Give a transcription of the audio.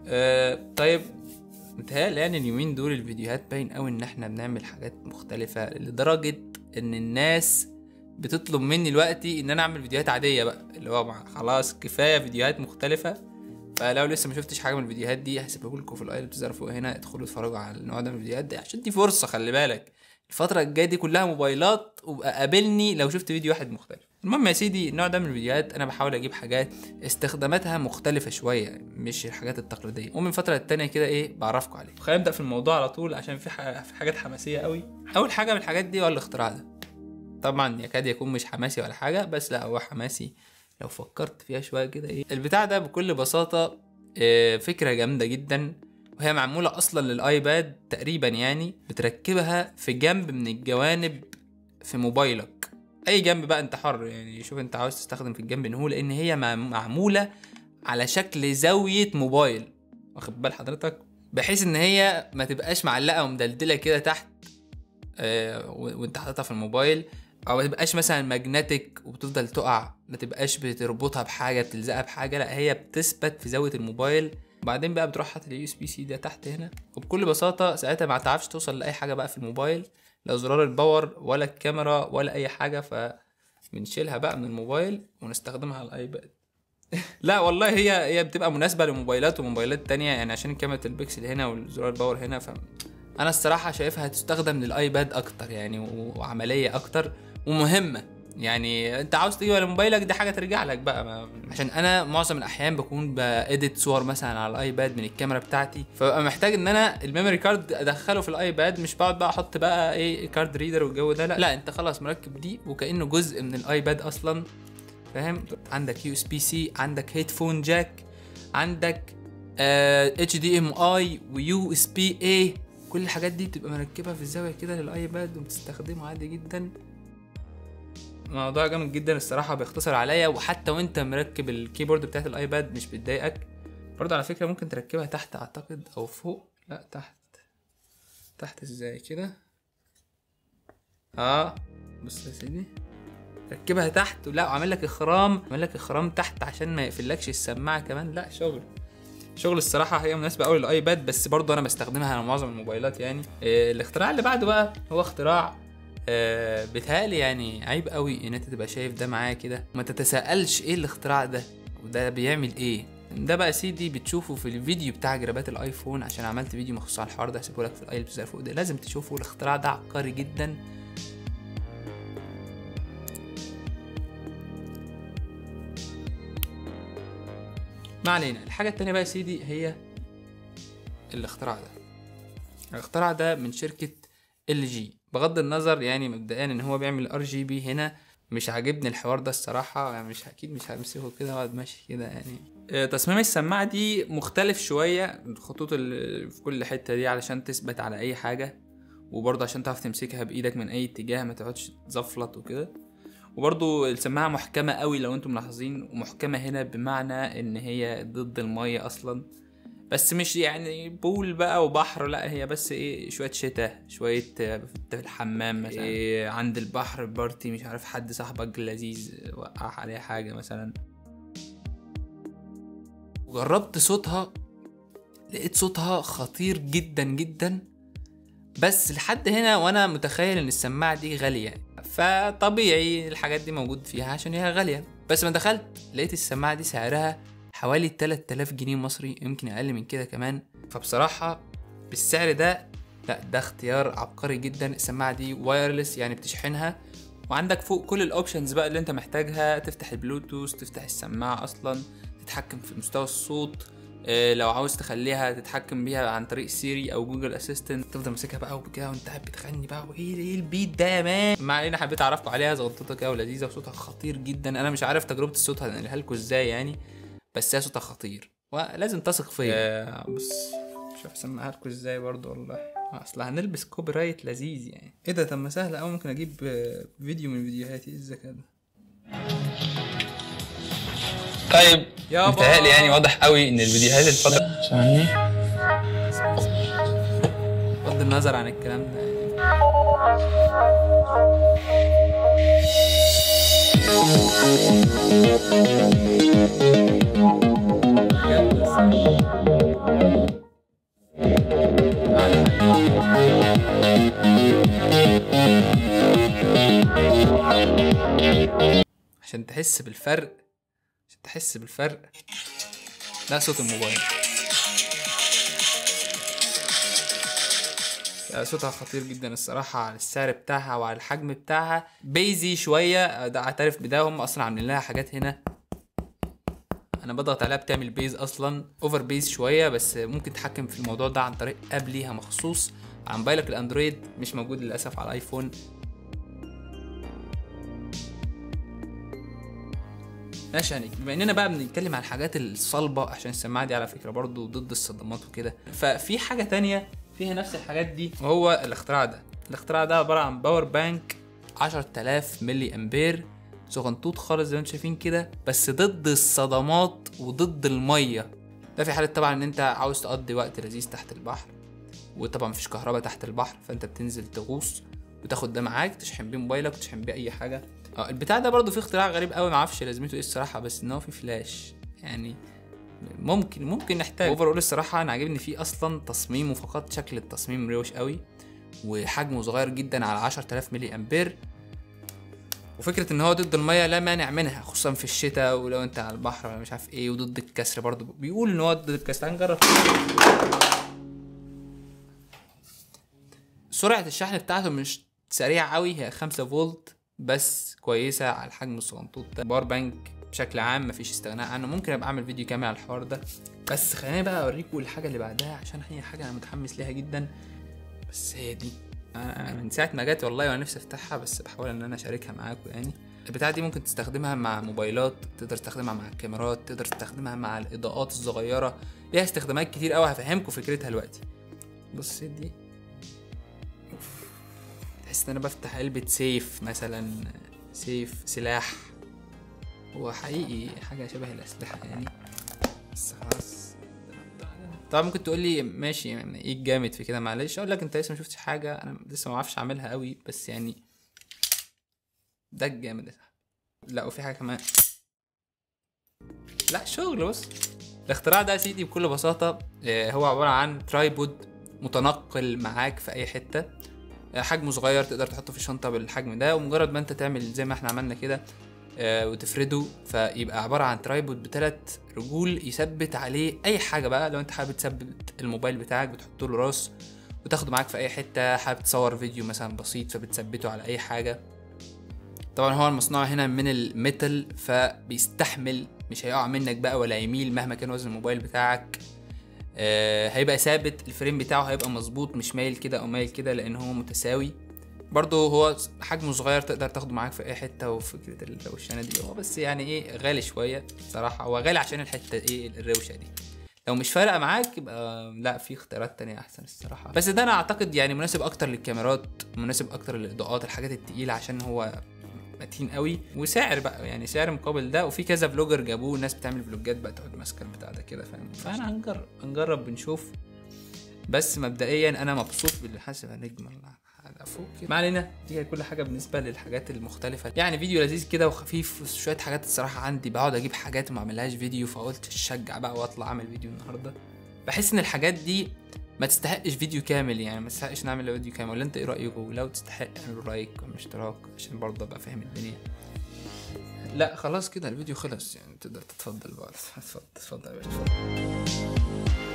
آه طيب متهيألي يعني اليومين دول الفيديوهات باين قوي ان احنا بنعمل حاجات مختلفة لدرجة ان الناس بتطلب مني دلوقتي ان انا اعمل فيديوهات عادية بقى اللي هو مع- خلاص كفاية فيديوهات مختلفة فلو لسه ما شفتش حاجة من الفيديوهات دي هسيبها لكم في الاي اللي بتظهر فوق هنا ادخلوا اتفرجوا على النوع ده من الفيديوهات دي عشان دي فرصة خلي بالك الفترة الجاية دي كلها موبايلات وابقى قابلني لو شفت فيديو واحد مختلف المهم يا سيدي النوع ده من الفيديوهات انا بحاول اجيب حاجات استخداماتها مختلفة شوية مش الحاجات التقليدية ومن فترة للتانية كده ايه بعرفكم عليه خلينا نبدأ في الموضوع على طول عشان في, ح... في حاجات حماسية قوي اول حاجة من الحاجات دي هو الاختراع ده طبعا يكاد يكون مش حماسي ولا حاجة بس لا هو حماسي لو فكرت فيها شوية كده ايه البتاع ده بكل بساطة آه، فكرة جامدة جدا وهي معمولة أصلا للآيباد تقريبا يعني بتركبها في جنب من الجوانب في موبايلك أي جنب بقى أنت حر يعني شوف أنت عاوز تستخدم في الجنب إنه لأن هي مع- معمولة على شكل زاوية موبايل واخد بال حضرتك بحيث إن هي ما تبقاش معلقة ومدلدلة كده تحت آه، و- وانت حاططها في الموبايل او ما تبقاش مثلا ماجنتيك وبتفضل تقع ما تبقاش بتربطها بحاجه بتلزقها بحاجه لا هي بتثبت في زاويه الموبايل وبعدين بقى بتروح حاطط اليو اس بي سي ده تحت هنا وبكل بساطه ساعتها ما تعرفش توصل لاي حاجه بقى في الموبايل لا زرار الباور ولا الكاميرا ولا اي حاجه ف بنشيلها بقى من الموبايل ونستخدمها على الايباد لا والله هي هي بتبقى مناسبه لموبايلات وموبايلات تانية يعني عشان كاميرا البكسل هنا والزرار الباور هنا ف انا الصراحه شايفها هتستخدم للايباد اكتر يعني و- وعمليه اكتر ومهمه يعني انت عاوز تجيب على موبايلك دي حاجه ترجع لك بقى ما عشان انا معظم الاحيان بكون باديت صور مثلا على الايباد من الكاميرا بتاعتي فببقى محتاج ان انا الميموري كارد ادخله في الايباد مش بقعد بقى احط بقى ايه كارد ريدر والجو ده لا لا انت خلاص مركب دي وكانه جزء من الايباد اصلا فاهم عندك يو اس بي سي عندك هيدفون جاك عندك اتش دي ام اي ويو اس بي اي كل الحاجات دي بتبقى مركبها في الزاويه كده للايباد وبتستخدمه عادي جدا موضوع جامد جدا الصراحه بيختصر عليا وحتى وانت مركب الكيبورد بتاعت الايباد مش بتضايقك برضه على فكره ممكن تركبها تحت اعتقد او فوق لا تحت تحت ازاي كده اه بص يا سيدي ركبها تحت ولا وعامل لك اخرام عامل لك اخرام تحت عشان ما يقفلكش السماعه كمان لا شغل شغل الصراحه هي مناسبه قوي للايباد بس برضه انا بستخدمها على معظم الموبايلات يعني إيه الاختراع اللي بعده بقى هو اختراع آه بيتهيألي يعني عيب قوي ان انت تبقى شايف ده معايا كده وما تتساءلش ايه الاختراع ده وده بيعمل ايه ده بقى سيدي بتشوفه في الفيديو بتاع جرابات الايفون عشان عملت فيديو مخصوص على الحوار ده هسيبه لك في الاي اللي بتظهر فوق ده لازم تشوفه الاختراع ده عبقري جدا ما علينا الحاجة التانية بقى يا سيدي هي الاختراع ده الاختراع ده من شركة ال جي بغض النظر يعني مبدئيا ان هو بيعمل ار جي بي هنا مش عاجبني الحوار ده الصراحة يعني مش اكيد مش همسكه كده واقعد ماشي كده يعني آه، تصميم السماعة دي مختلف شوية الخطوط اللي في كل حتة دي علشان تثبت على اي حاجة وبرضه عشان تعرف تمسكها بايدك من اي اتجاه ما تقعدش تزفلط وكده وبرضو السماعة محكمة قوي لو انتم ملاحظين ومحكمة هنا بمعنى ان هي ضد المية اصلا بس مش يعني بول بقى وبحر لا هي بس ايه شوية شتاء شوية آه، في الحمام مثلا إيه عند البحر بارتي مش عارف حد صاحبك لذيذ وقع عليه حاجة مثلا وجربت صوتها لقيت صوتها خطير جدا جدا بس لحد هنا وانا متخيل ان السماعه دي غاليه فطبيعي الحاجات دي موجود فيها عشان هي غاليه بس ما دخلت لقيت السماعه دي سعرها حوالي 3000 جنيه مصري يمكن اقل من كده كمان فبصراحه بالسعر ده لا ده اختيار عبقري جدا السماعه دي وايرلس يعني بتشحنها وعندك فوق كل الاوبشنز بقى اللي انت محتاجها تفتح البلوتوث تفتح السماعه اصلا تتحكم في مستوى الصوت آه، لو عاوز تخليها تتحكم بيها عن طريق سيري او جوجل اسيستنت تفضل ماسكها بقى وكده وانت قاعد بتغني بقى وايه ايه البيت ده يا مان ما علينا حبيت اعرفكم عليها زغطتها كده ولذيذه وصوتها خطير جدا انا مش عارف تجربه الصوت هنقلها لكم ازاي يعني بس هي صوتها خطير ولازم تثق فيا آه بص شوف اسمعها لكم ازاي برضو والله اصل هنلبس كوبي رايت لذيذ يعني ايه ده طب ما سهل قوي ممكن اجيب آه، فيديو من فيديوهاتي ايه الذكاء ده طيب يابا. متهيألي يعني واضح قوي ان الفيديوهات الفترة ثواني بغض النظر عن الكلام ده يعني. بجد بس. تحس بالفرق عشان تحس بالفرق لا صوت الموبايل لا، صوتها خطير جدا الصراحة على السعر بتاعها وعلى الحجم بتاعها بيزي شوية ده اعترف بده هم اصلا عاملين لها حاجات هنا انا بضغط عليها بتعمل بيز اصلا اوفر بيز شويه بس ممكن تتحكم في الموضوع ده عن طريق اب ليها مخصوص على موبايلك الاندرويد مش موجود للاسف على الايفون ماشي يعني بما اننا بقى بنتكلم عن الحاجات الصلبه عشان السماعه دي على فكره برضو ضد الصدمات وكده ففي حاجه تانية فيها نفس الحاجات دي وهو الاختراع ده الاختراع ده عباره عن باور بانك 10000 ملي امبير صغنطوط خالص زي ما انتم شايفين كده بس ضد الصدمات وضد الميه ده في حاله طبعا ان انت عاوز تقضي وقت لذيذ تحت البحر وطبعا مفيش كهرباء تحت البحر فانت بتنزل تغوص وتاخد ده معاك تشحن بيه موبايلك وتشحن بيه اي حاجه اه البتاع ده برضه فيه اختراع غريب قوي معرفش لازمته ايه الصراحه بس ان هو فيه فلاش يعني ممكن ممكن نحتاج اوفر اقول الصراحه انا عاجبني فيه اصلا تصميمه فقط شكل التصميم روش قوي وحجمه صغير جدا على 10000 ملي امبير وفكره ان هو ضد الميه لا مانع منها خصوصا في الشتاء ولو انت على البحر ولا مش عارف ايه وضد الكسر برضه بيقول ان هو ضد الكسر تعال نجرب سرعه الشحن بتاعته مش سريعه قوي هي 5 فولت بس كويسه على الحجم الصغنطوط ده باور بانك بشكل عام مفيش استغناء عنه ممكن ابقى اعمل فيديو كامل على الحوار ده بس خليني بقى اوريكم الحاجه اللي بعدها عشان هي حاجه انا متحمس ليها جدا بس هي دي انا من ساعه ما جت والله وانا نفسي افتحها بس بحاول ان انا اشاركها معاكم يعني البتاعه دي ممكن تستخدمها مع موبايلات تقدر تستخدمها مع الكاميرات تقدر تستخدمها مع الاضاءات الصغيره ليها استخدامات كتير قوي هفهمكم فكرتها دلوقتي بص دي أوف. تحس ان انا بفتح علبه سيف مثلا سيف سلاح هو حقيقي حاجه شبه الاسلحه يعني بس خلاص طبعا ممكن تقول لي ماشي يعني ايه الجامد في كده معلش اقول لك انت لسه ما شفتش حاجه انا لسه ما اعرفش اعملها قوي بس يعني ده الجامد يا صاحبي لا وفي حاجه كمان لا شغل بص الاختراع ده يا سيدي بكل بساطه آه، هو عباره عن ترايبود متنقل معاك في اي حته آه، حجمه صغير تقدر تحطه في الشنطه بالحجم ده ومجرد ما انت تعمل زي ما احنا عملنا كده آه، وتفرده فيبقى عبارة عن ترايبود بثلاث رجول يثبت عليه أي حاجة بقى لو أنت حابب تثبت الموبايل بتاعك بتحط له راس وتاخده معاك في أي حتة حابب تصور فيديو مثلا بسيط فبتثبته على أي حاجة طبعا هو المصنوع هنا من الميتال فبيستحمل مش هيقع منك بقى ولا يميل مهما كان وزن الموبايل بتاعك آه، هيبقى ثابت الفريم بتاعه هيبقى مظبوط مش مايل كده او مايل كده لان هو متساوي برضه هو حجمه صغير تقدر تاخده معاك في اي حته وفكره الروشنه دي هو بس يعني ايه غالي شويه بصراحه هو غالي عشان الحته ايه الروشه دي لو مش فارقه معاك يبقى لا في اختيارات تانية احسن الصراحه بس ده انا اعتقد يعني مناسب اكتر للكاميرات مناسب اكتر للاضاءات الحاجات التقيله عشان هو متين قوي وسعر بقى يعني سعر مقابل ده وفي كذا فلوجر جابوه الناس بتعمل فلوجات بقى تقعد ماسكه البتاع ده كده فاهم فانا هنجرب هنجرب بنشوف بس مبدئيا انا مبسوط باللي حاسب نجم الله فوق كده ما علينا دي كانت كل حاجه بالنسبه للحاجات المختلفه يعني فيديو لذيذ كده وخفيف شويه حاجات الصراحه عندي بقعد اجيب حاجات وما اعملهاش فيديو فقلت اشجع بقى واطلع اعمل فيديو النهارده بحس ان الحاجات دي ما تستحقش فيديو كامل يعني ما تستحقش نعمل فيديو كامل ولا انت ايه رايكم لو تستحق اعملوا لايك واشتراك عشان برضه ابقى فاهم الدنيا لا خلاص كده الفيديو خلص يعني تقدر تتفضل بقى اتفضل اتفضل يا باشا اتفضل